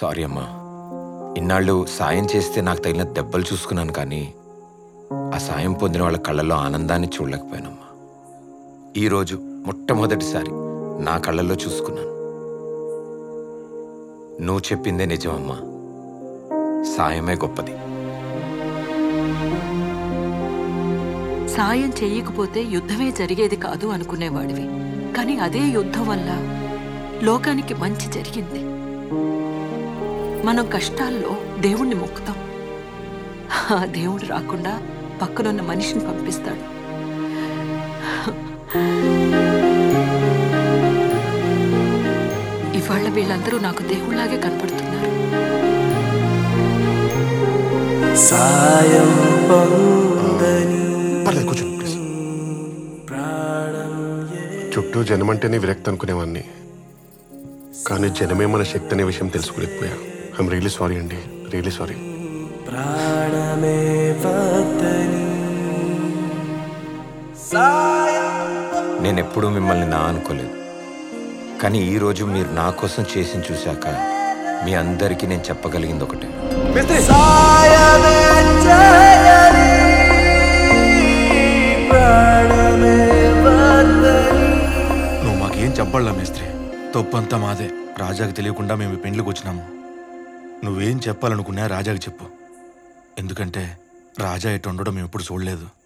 sorry అమ్మా ఇన్నాళ్ళు సాయం చేస్తే నాకు తగిన దెబ్బలు చూసుకున్నాను కానీ ఆ సాయం పొందిన వాళ్ళ కళ్ళల్లో ఆనందాన్ని చూడలేకపోయానమ్మా ఈరోజు మొట్టమొదటిసారి నా కళ్ళల్లో చూసుకున్నాను నువ్వు చెప్పిందే నిజమమ్మా సాయమే గొప్పది సాయం చెయ్యకపోతే యుద్ధమే జరిగేది కాదు అనుకునేవాడివి కానీ అదే యుద్ధం వల్ల లోకానికి మంచి జరిగింది మనం కష్టాల్లో దేవుణ్ణి మొక్కుతాం ఆ దేవుడు రాకుండా పక్కనున్న మనిషిని పంపిస్తాడు ఇవాళ వీళ్ళందరూ నాకు దేవుళ్లాగే కనపడుతున్నారు సాయం పొందని పర్లేదు కూర్చోండి ప్లీజ్ చుట్టూ జనమంటేనే విరక్తి అనుకునేవాడిని కానీ జనమే మన శక్తి అనే విషయం తెలుసుకోలేకపోయా ఐఎమ్ రియలీ సారీ అండి రియలీ సారీ ప్రాణమే వద్దని సాయం నేను ఎప్పుడూ మిమ్మల్ని నా అనుకోలేదు కానీ ఈరోజు మీరు నా కోసం చేసి చూశాక మీ అందరికీ నేను చెప్పగలిగింది ఒకటే సాయమే చేయని ప్రాణమే వద్దని నువ్వు మాకేం చెప్పాలా మేస్త్రి తప్పంతా మాదే రాజాకి తెలియకుండా మేము ఈ పెండ్లికి వచ్చినాము నువ్వేం చెప్పాలనుకున్నా రాజాకి చెప్పు ఎందుకంటే రాజా ఎటు ఉండడం మేము ఎప్పుడు చూడలేదు